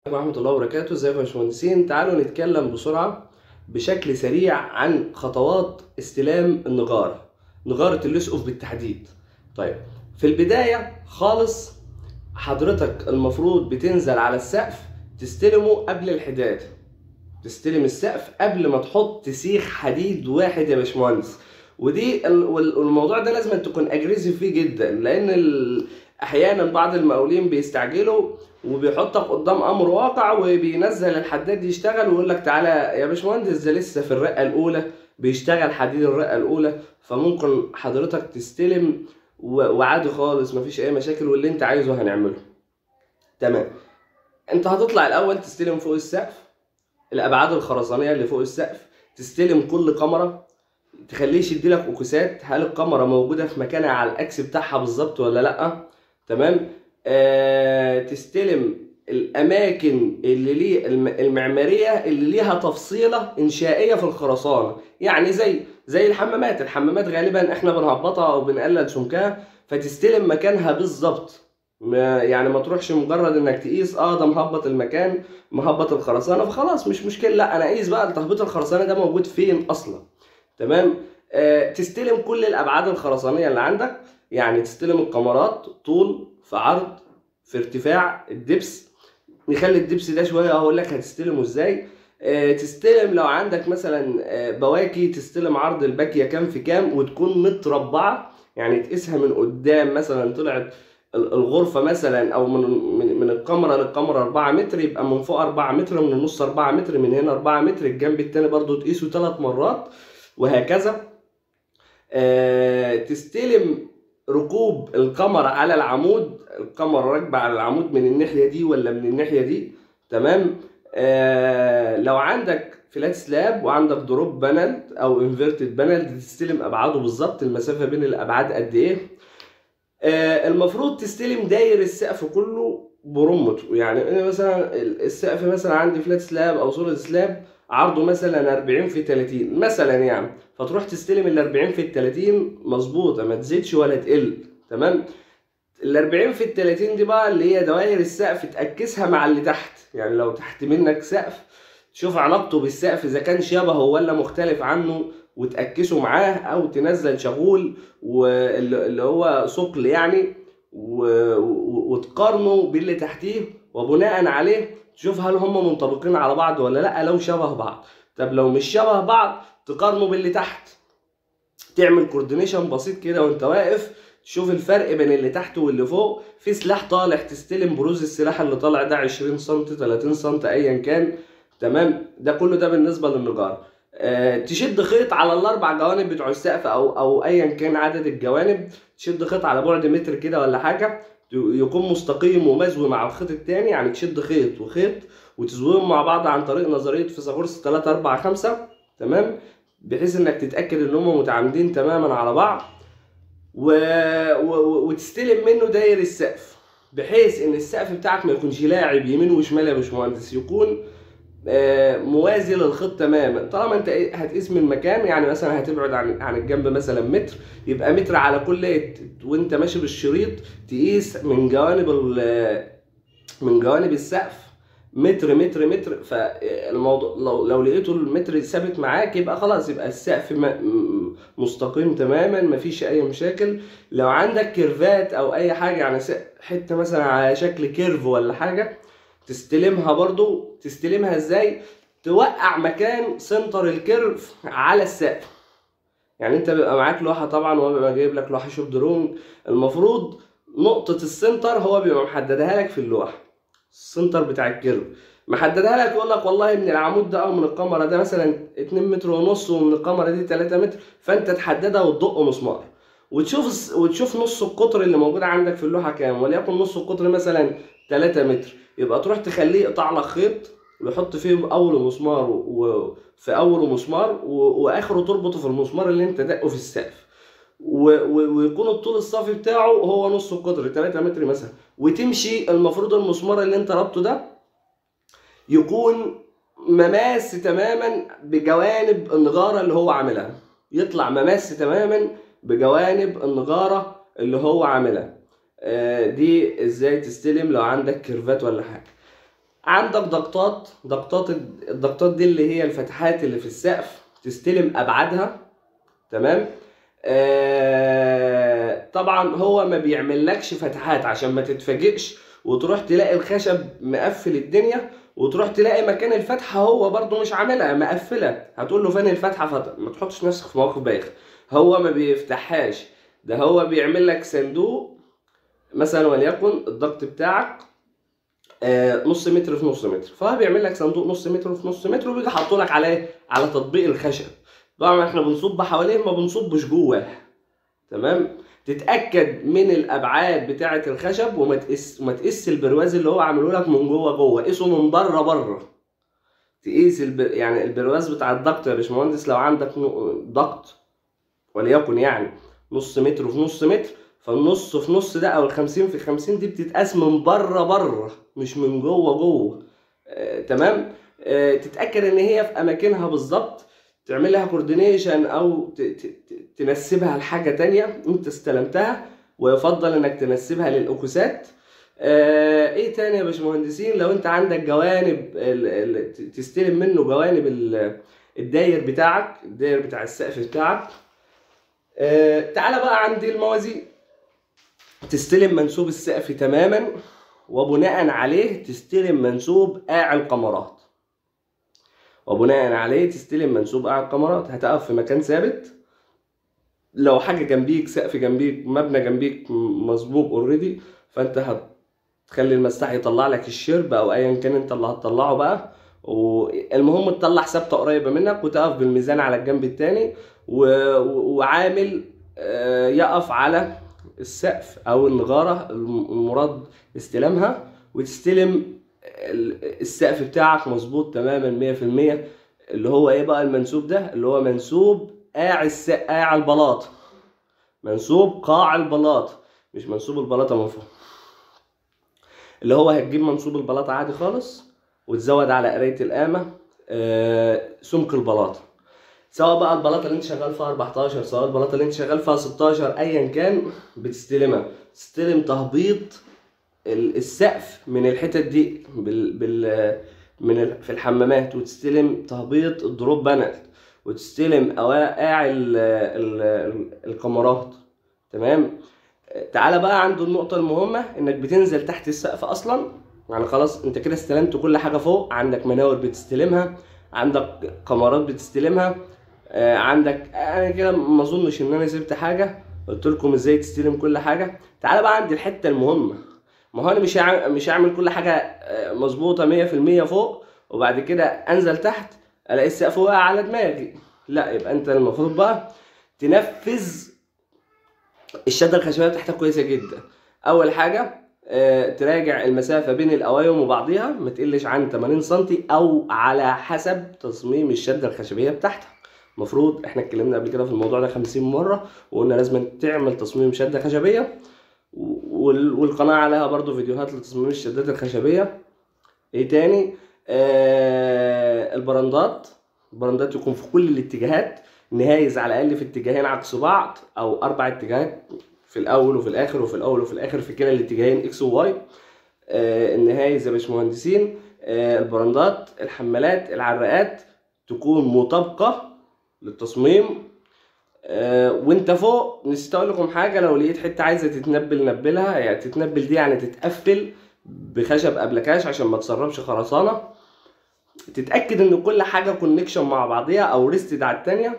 عليكم ورحمة الله وبركاته ازيكم يا باشمهندسين تعالوا نتكلم بسرعة بشكل سريع عن خطوات استلام النجار نجارة اللوس اوف بالتحديد طيب في البداية خالص حضرتك المفروض بتنزل على السقف تستلمه قبل الحداد تستلم السقف قبل ما تحط سيخ حديد واحد يا باشمهندس ودي ال- وال- والموضوع ده لازم تكون اجريسيف فيه جدا لان ال- احيانا بعض المقاولين بيستعجلوا وبيحطك قدام امر واقع وبينزل الحداد يشتغل ويقول لك تعالى يا باشمهندس ده لسه في الرقه الاولى بيشتغل حديد الرقه الاولى فممكن حضرتك تستلم و- وعادي خالص مفيش اي مشاكل واللي انت عايزه هنعمله تمام انت هتطلع الاول تستلم فوق السقف الابعاد الخرسانيه اللي فوق السقف تستلم كل كاميرا تخليه يديلك اوكسات هل الكاميرا موجوده في مكانها على الاكس بتاعها بالظبط ولا لا تمام آه تستلم الاماكن اللي ليه الم- المعماريه اللي ليها تفصيله انشائيه في الخرسانه يعني زي زي الحمامات الحمامات غالبا احنا بنهبطها او بنقلل سمكها فتستلم مكانها بالظبط ما يعني ما تروحش مجرد انك تقيس اه ده مهبط المكان مهبط الخرسانه فخلاص مش مشكله لا انا اقيس بقى تهبيط الخرسانه ده موجود فين اصلا تمام آه تستلم كل الابعاد الخرسانيه اللي عندك يعني تستلم الكمرات طول في عرض في ارتفاع الدبس نخلي الدبس ده شويه هقول لك هتستلمه ازاي آه، تستلم لو عندك مثلا آه، بواكي تستلم عرض الباكيه كام في كام وتكون متربعه يعني تقيسها من قدام مثلا طلعت ال- الغرفه مثلا او من من, من الكاميرا للكاميرا 4 متر يبقى من فوق 4 متر من النص 4 متر من هنا 4 متر الجنب التاني برضو تقيسه ثلاث مرات وهكذا آه، تستلم ركوب الكاميرا على العمود الكاميرا راكبه على العمود من الناحيه دي ولا من الناحيه دي تمام آه لو عندك فلات سلاب وعندك دروب بانل او انفيرتد بانل تستلم ابعاده بالظبط المسافه بين الابعاد قد ايه آه المفروض تستلم داير السقف كله برمته يعني أنا مثلا السقف مثلا عندي فلات سلاب او سوليد سلاب عرضه مثلا 40 في 30 مثلا يعني فتروح تستلم ال 40 في ال 30 مظبوطه ما تزيدش ولا تقل تمام ال 40 في ال 30 دي بقى اللي هي دوائر السقف تأكسها مع اللي تحت يعني لو تحت منك سقف تشوف علاقته بالسقف اذا كان شبهه ولا مختلف عنه وتأكسه معاه او تنزل شغول واللي اللي هو ثقل يعني و- و- وتقارنه باللي تحتيه وبناء عليه تشوف هل هم منطبقين على بعض ولا لا لو شبه بعض طب لو مش شبه بعض تقارنه باللي تحت تعمل كوردينيشن بسيط كده وانت واقف تشوف الفرق بين اللي تحت واللي فوق في سلاح طالع تستلم بروز السلاح اللي طالع ده 20 سم 30 سم ايا كان تمام ده كله ده بالنسبه للنجار آه تشد خيط على الاربع جوانب بتوع السقف او او ايا كان عدد الجوانب تشد خيط على بعد متر كده ولا حاجه يكون مستقيم ومزوي مع الخيط التاني يعني تشد خيط وخيط وتزويهم مع بعض عن طريق نظريه فيثاغورس 3 4 5 تمام بحيث انك تتاكد ان هم متعامدين تماما على بعض و... و... وتستلم منه داير السقف بحيث ان السقف بتاعك ما يكونش لاعب يمين وشمال يا باشمهندس يكون آه، موازي للخط تماما طالما انت إيه هتقيس من مكان يعني مثلا هتبعد عن عن الجنب مثلا متر يبقى متر على كل يد وانت ماشي بالشريط تقيس من جوانب ال- من جوانب السقف متر متر متر فالموضوع لو لو لقيته المتر ثابت معاك يبقى خلاص يبقى السقف م- م- مستقيم تماما مفيش اي مشاكل لو عندك كيرفات او اي حاجه يعني س- حته مثلا على شكل كيرف ولا حاجه تستلمها برضو تستلمها ازاي توقع مكان سنتر الكيرف على السقف يعني انت بيبقى معاك لوحه طبعا وهو بيبقى جايب لك لوحه شوب درون المفروض نقطه السنتر هو بيبقى محددها لك في اللوحه السنتر بتاع الكيرف محددها لك يقول لك والله من العمود ده او من الكاميرا ده مثلا 2 متر ونص ومن الكاميرا دي 3 متر فانت تحددها وتدق مسمار وتشوف الس- وتشوف نص القطر اللي موجود عندك في اللوحه كام وليكن نص القطر مثلا 3 متر يبقى تروح تخليه يقطع لك خيط ويحط فيه اول مسمار وفي اول مسمار و- واخره تربطه في المسمار اللي انت دقه في السقف و- و- ويكون الطول الصافي بتاعه هو نص القطر 3 متر مثلا وتمشي المفروض المسمار اللي انت رابطه ده يكون مماس تماما بجوانب النجارة اللي هو عاملها يطلع مماس تماما بجوانب النجارة اللي هو عاملها آه، دي ازاي تستلم لو عندك كيرفات ولا حاجة عندك ضغطات ضغطات الضغطات دي اللي هي الفتحات اللي في السقف تستلم ابعادها تمام آه طبعا هو ما بيعملكش فتحات عشان ما تتفاجئش وتروح تلاقي الخشب مقفل الدنيا وتروح تلاقي مكان الفتحه هو برضو مش عاملها مقفله هتقول له فين الفتحه فتح ما تحطش نفسك في موقف بايخ هو ما بيفتحهاش ده هو بيعمل لك صندوق مثلا وليكن الضغط بتاعك آه، نص متر في نص متر فهو بيعمل لك صندوق نص متر في نص متر وبيجي حاطه لك على على تطبيق الخشب طبعا احنا بنصب حواليه ما بنصبش جواه تمام تتاكد من الابعاد بتاعه الخشب وما تقيس وما تقيس البرواز اللي هو عامله لك من جوه جوه قيسه من بره بره تقيس البر... يعني البرواز بتاع الضغط يا باشمهندس لو عندك ضغط وليكن يعني نص متر في نص متر فالنص في نص ده او الخمسين في خمسين دي بتتقاس من بره بره مش من جوه جوه آه تمام آه تتاكد ان هي في اماكنها بالظبط تعمل لها كوردينيشن او تنسبها لحاجه تانية انت استلمتها ويفضل انك تنسبها للاكوسات آه ايه تاني يا باشمهندسين لو انت عندك جوانب تستلم منه جوانب الداير بتاعك الداير بتاع السقف بتاعك آه تعالى بقى عند الموازين تستلم منسوب السقف تماما وبناء عليه تستلم منسوب قاع القمرات وبناء عليه تستلم منسوب قاع القمرات هتقف في مكان ثابت لو حاجه جنبيك سقف جنبيك مبنى جنبيك مسبوق اوريدي فانت هتخلي المساح يطلع لك الشرب او ايا كان انت اللي هتطلعه بقى والمهم تطلع ثابته قريبه منك وتقف بالميزان على الجنب التاني وعامل يقف على السقف او النغاره المراد استلامها وتستلم السقف بتاعك مظبوط تماما 100% اللي هو ايه بقى المنسوب ده اللي هو منسوب قاع السقف قاع البلاط منسوب قاع البلاط مش منسوب البلاطه من فوق اللي هو هتجيب منسوب البلاطه عادي خالص وتزود على قرايه القامه آه سمك البلاطه سواء بقى البلاطه اللي انت شغال فيها 14 سواء البلاطه اللي انت شغال فيها 16 ايا كان بتستلمها تستلم تهبيط السقف من الحتت دي بال, بال من في الحمامات وتستلم تهبيط الدروب بانل وتستلم قاع الكاميرات تمام تعالى بقى عند النقطة المهمة انك بتنزل تحت السقف اصلا يعني خلاص انت كده استلمت كل حاجة فوق عندك مناور بتستلمها عندك كاميرات بتستلمها آه عندك انا كده ما اظنش ان انا سبت حاجة قلت لكم ازاي تستلم كل حاجة تعالى بقى عند الحتة المهمة ما هو انا مش مش هعمل كل حاجة مظبوطة 100% فوق وبعد كده انزل تحت الاقي السقف واقع على دماغي لا يبقى انت المفروض بقى تنفذ الشده الخشبيه بتاعتك كويسه جدا اول حاجه اه تراجع المسافه بين القوايم وبعضيها ما تقلش عن 80 سم او على حسب تصميم الشده الخشبيه بتاعتك المفروض احنا اتكلمنا قبل كده في الموضوع ده 50 مره وقلنا لازم تعمل تصميم شده خشبيه والقناه عليها برضو فيديوهات لتصميم الشدات الخشبيه ايه تاني آه البراندات البراندات يكون في كل الاتجاهات نهايز على الاقل في اتجاهين عكس بعض او اربع اتجاهات في الاول وفي الاخر وفي الاول وفي الاخر في كلا الاتجاهين اكس وواي آه النهايز يا باشمهندسين آه البراندات الحمالات العراقات تكون مطابقه للتصميم آه وانت فوق نسيت اقول لكم حاجه لو لقيت حته عايزه تتنبل نبلها يعني تتنبل دي يعني تتقفل بخشب ابلكاش عشان ما تسربش خرسانه تتاكد ان كل حاجه كونكشن مع بعضيها او ريستد على التانية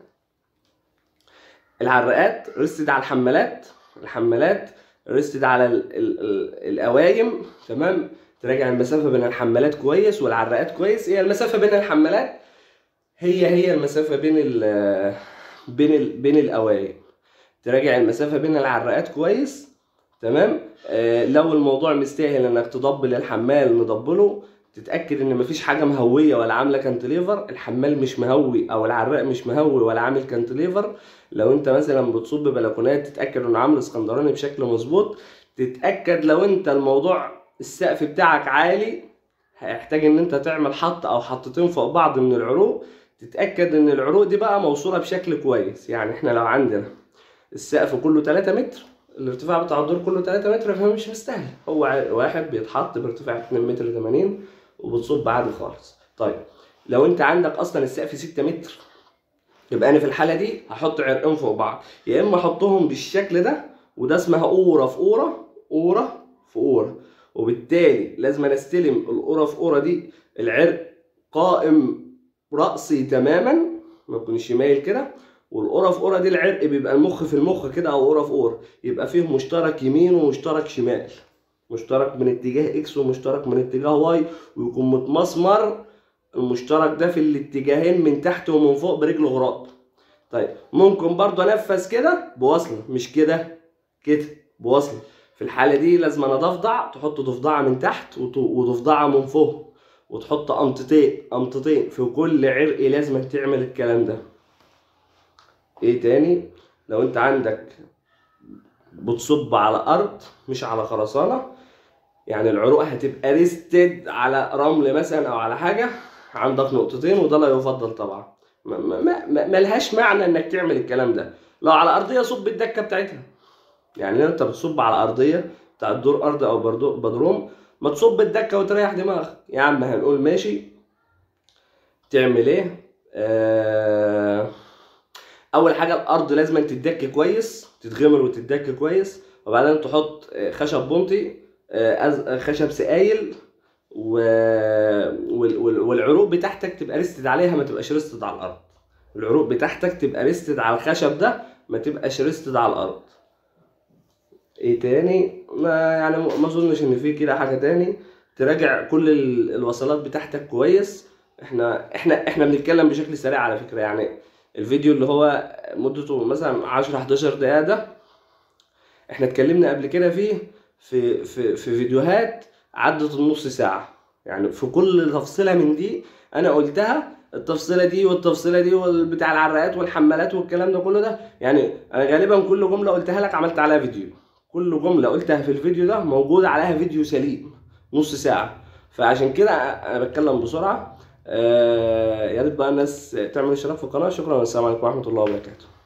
العراقات ريستد على الحمالات الحمالات ريستد على ال ال ال القوايم تمام تراجع المسافه بين الحمالات كويس والعراقات كويس هي المسافه بين الحمالات هي هي المسافه بين ال بين ال بين القوايم تراجع المسافه بين العراقات كويس تمام آه لو الموضوع مستاهل انك تضبل الحمال نضبله تتاكد ان مفيش حاجه مهويه ولا عامله كانتليفر الحمال مش مهوي او العراق مش مهوي ولا عامل كانتليفر لو انت مثلا بتصب بلكونات تتاكد انه عامل اسكندراني بشكل مظبوط تتاكد لو انت الموضوع السقف بتاعك عالي هيحتاج ان انت تعمل حط او حطتين فوق بعض من العروق تتاكد ان العروق دي بقى موصوله بشكل كويس يعني احنا لو عندنا السقف كله 3 متر الارتفاع بتاع الدور كله 3 متر فمش مستاهل هو ع- واحد بيتحط بارتفاع 2 متر 80 وبتصب عادي خالص طيب لو انت عندك اصلا السقف 6 متر يبقى انا في الحاله دي هحط عرقين فوق بعض يا اما احطهم بالشكل ده وده اسمها قوره في قوره قوره في قوره وبالتالي لازم أنا استلم القوره في قوره دي العرق قائم راسي تماما ما يكونش مايل كده والقرة في قرة دي العرق بيبقى المخ في المخ كده او قرة في قرة يبقى فيه مشترك يمين ومشترك شمال مشترك من اتجاه اكس ومشترك من اتجاه واي ويكون متمسمر المشترك ده في الاتجاهين من تحت ومن فوق برجل غراب طيب ممكن برضه انفذ كده بوصله مش كده كده بوصله في الحالة دي لازم انا ضفدع تحط ضفدعة من تحت وت- وضفدعة من فوق وتحط قمطتين قمطتين في كل عرق لازم تعمل الكلام ده ايه تاني لو انت عندك بتصب على ارض مش على خرسانه يعني العروق هتبقى ريستد على رمل مثلا او على حاجه عندك نقطتين وده لا يفضل طبعا ما ما ما ملهاش معنى انك تعمل الكلام ده لو على ارضيه صب الدكه بتاعتها يعني انت بتصب على ارضيه بتاع الدور ارض او بردو- بدروم ما تصب الدكه وتريح دماغك يا عم هنقول ماشي تعمل ايه آه اول حاجه الارض لازم تتدك كويس تتغمر وتتدك كويس وبعدين تحط آه، خشب بنطي آه، أز- آه، خشب سقايل و... وال... وال... والعروق بتاعتك تبقى ريستد عليها ما تبقاش ريستد على الارض العروق بتاعتك تبقى ريستد على الخشب ده ما تبقاش ريستد على الارض ايه تاني ما يعني ما اظنش ان في كده حاجه تاني تراجع كل ال- الوصلات بتاعتك كويس احنا احنا احنا بنتكلم بشكل سريع على فكره يعني الفيديو اللي هو مدته مثلا 10 11 دقيقه ده احنا اتكلمنا قبل كده فيه في في في فيديوهات عدت النص ساعه يعني في كل تفصيله من دي انا قلتها التفصيله دي والتفصيله دي والبتاع العراقات والحمالات والكلام ده كله ده يعني انا غالبا كل جمله قلتها لك عملت عليها فيديو كل جمله قلتها في الفيديو ده موجود عليها فيديو سليم نص ساعه فعشان كده انا بتكلم بسرعه آه يا ريت بقى الناس تعمل اشتراك في القناه شكرا والسلام عليكم ورحمه الله وبركاته